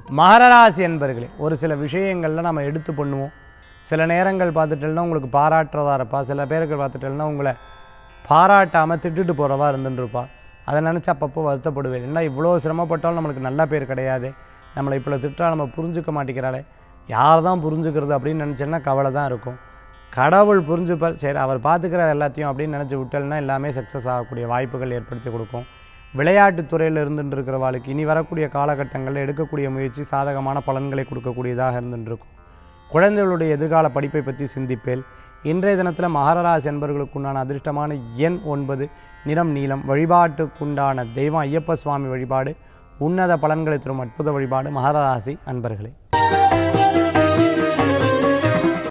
மகரராசி என்பர்களே ஒரு சில விஷயங்களில் நம்ம எடுத்து பண்ணுவோம் சில நேரங்கள் பார்த்துட்டோம்னா உங்களுக்கு பாராட்டுறதா இருப்பா சில பேருக்கு பார்த்துட்டோம்னா உங்களை பாராட்டாமல் திட்டுட்டு போகிறவா இருந்துருப்பா அதை நினச்சி அப்பப்போ வருத்தப்படுவேன் என்ன இவ்வளோ சிரமப்பட்டாலும் நம்மளுக்கு நல்ல பேர் கிடையாது நம்மளை இப்போ திட்டா நம்ம புரிஞ்சுக்க மாட்டேங்கிறாளே யார் தான் புரிஞ்சுக்கிறது அப்படின்னு நினச்சேன்னா கவலை தான் இருக்கும் கடவுள் புரிஞ்சுப்பார் சரி அவர் பார்த்துக்கிறார் எல்லாத்தையும் அப்படின்னு நினச்சி விட்டல்னா எல்லாமே சக்ஸஸ் ஆகக்கூடிய வாய்ப்புகள் ஏற்படுத்தி கொடுக்கும் விளையாட்டுத் துறையில் இருந்துட்டு இருக்கிறவாளுக்கு இனி வரக்கூடிய காலகட்டங்களில் எடுக்கக்கூடிய முயற்சி சாதகமான பலன்களை கொடுக்கக்கூடியதாக இருந்துட்டு இருக்கும் குழந்தைகளுடைய எதிர்கால படிப்பை பற்றி சிந்திப்பேன் இன்றைய தினத்தில் மகரராசி என்பவர்களுக்குண்டான அதிர்ஷ்டமான எண் ஒன்பது நிறம் நீலம் வழிபாட்டுக்குண்டான தெய்வம் ஐயப்ப சுவாமி வழிபாடு உன்னத பலன்களை தரும் அற்புத வழிபாடு மகரராசி அன்பர்களே